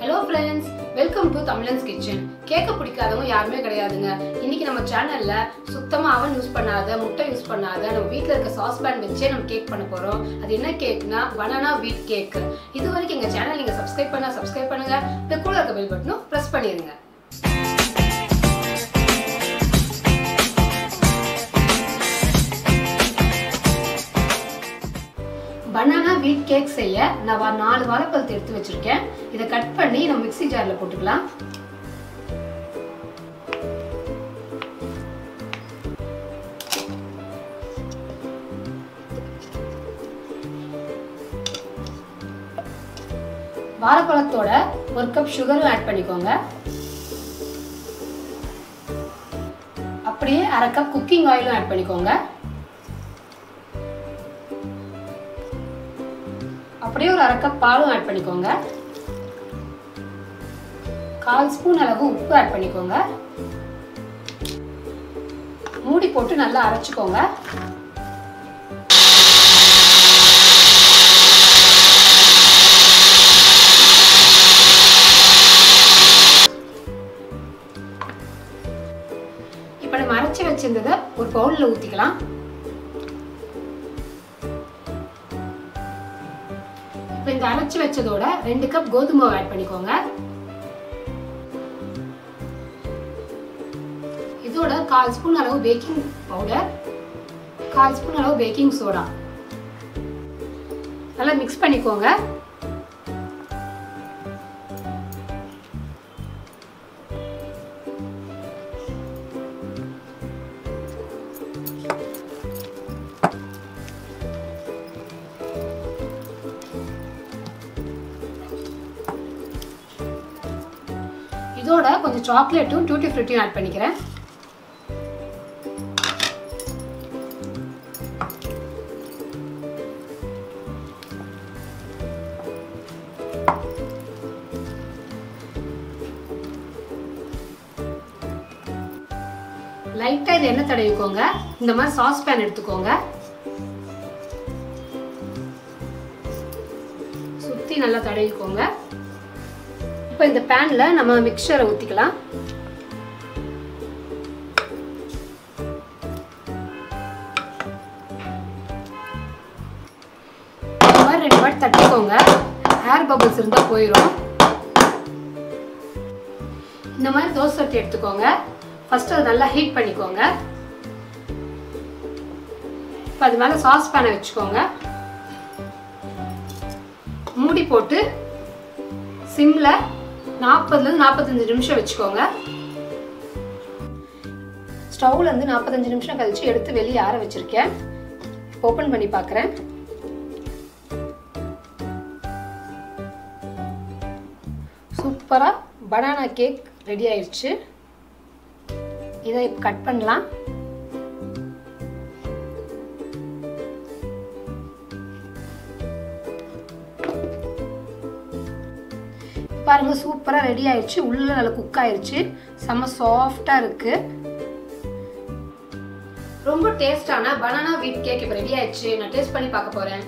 hello friends welcome to Tamilan's kitchen கேக்க பிடிக்காதவங்க யாருமே கிடையாதுங்க இன்னைக்கு நம்ம சேனல்ல சுத்தமா அவன் யூஸ் பண்ணாத முட்டை யூஸ் பண்ணாத நம்ம வீட்ல இருக்க சாஸ் பேன் வச்சே நம்ம கேக் பண்ண போறோம் அது என்ன கேக்னா பனானா வீட் கேக் இது வரைக்கும் எங்க சேனல் நீங்க சப்ஸ்கிரைப் பண்ணா சப்ஸ்கிரைப் பண்ணுங்க இந்த கூட இருக்க பெல் பட்டனும் பிரஸ் பண்ணிருங்க பனானா வீட் கேக் செய்ய நான் வா- நாலு வாழைப்பழத்தை எடுத்து வச்சிருக்கேன் இதை கட் பண்ணி நம்ம மிக்ஸி ஜார்ல போட்டுக்கலாம் வாழைப்பழத்தோட ஒரு கப் சுகரும் ஆட் பண்ணிக்கோங்க அப்படியே அரை கப் குக்கிங் ஆயிலும் ஆட் பண்ணிக்கோங்க அப்படியே ஒரு அரை கப் பாலும் ஆட் பண்ணிக்கோங்க கால் ஸ்பூன் அளவு உப்பு ஆட் பண்ணிக்கோங்க மூடி போட்டு நல்லா அரைச்சுக்கோங்க இப்போ நம்ம அரைச்சி வச்சிருந்ததை ஒரு பவுலில் ஊற்றிக்கலாம் இப்போ இந்த அரைச்சி வச்சதோட ரெண்டு கப் கோதுமை ஆட் பண்ணிக்கோங்க இதோட கால் ஸ்பூன் அளவு பேக்கிங் பவுடர் கால் ஸ்பூன் அளவு பேக்கிங் சோடா நல்லா மிக்ஸ் பண்ணிக்கோங்க இதோட கொஞ்சம் சாக்லேட்டும் டூட்டி ஃப்ரூட்டியும் ஆட் பண்ணிக்கிறேன் லைட்டாக இது எண்ணெய் தடவிக்கோங்க இந்த மாதிரி சாஸ் பேன் எடுத்துக்கோங்க சுற்றி நல்லா தடவிக்கோங்க இப்போ இந்த பேனில் நம்ம மிக்சரை ஊற்றிக்கலாம் இந்த மாதிரி ரெண்டு வாட்டி தட்டிக்கோங்க ஏர் பபிள்ஸ் இருந்தால் போயிடும் இந்த மாதிரி தோசை சட்டி எடுத்துக்கோங்க ஃபர்ஸ்ட் அதை நல்லா ஹீட் பண்ணிக்கோங்க இப்போ அது மேலே சாஸ் பேனை வச்சுக்கோங்க மூடி போட்டு சிம்மில் நாற்பதுலேருந்து நாற்பத்தஞ்சு நிமிஷம் வச்சுக்கோங்க ஸ்டவ்லேருந்து நாற்பத்தஞ்சு நிமிஷம் கழிச்சு எடுத்து வெளியே ஆற வச்சுருக்கேன் ஓப்பன் பண்ணி பார்க்குறேன் சூப்பராக பனானா கேக் ரெடி ஆயிடுச்சு இதை இப்போ கட் பண்ணலாம் பாருங்க சூப்பராக ரெடி ஆயிடுச்சு உள்ள நல்லா குக் ஆயிடுச்சு செம்ம சாஃப்டாக இருக்கு ரொம்ப டேஸ்டான பனானா வீட் கேக் இப்போ ரெடி ஆயிடுச்சு நான் டேஸ்ட் பண்ணி பார்க்க போறேன்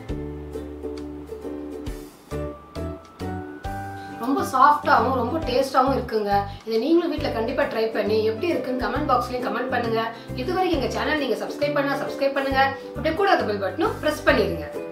ரொம்ப சாஃப்டாகவும் ரொம்ப டேஸ்டாகவும் இருக்குங்க இதை நீங்களும் வீட்டில் கண்டிப்பாக ட்ரை பண்ணி எப்படி இருக்குன்னு கமெண்ட் பாக்ஸ்லையும் கமெண்ட் பண்ணுங்க இதுவரைக்கும் எங்கள் சேனல் நீங்கள் சப்ஸ்கிரைப் பண்ணா சப்ஸ்கிரைப் பண்ணுங்க அப்படியே கூட அந்த பெல் பட்டனும் ப்ரெஸ் பண்ணிடுங்க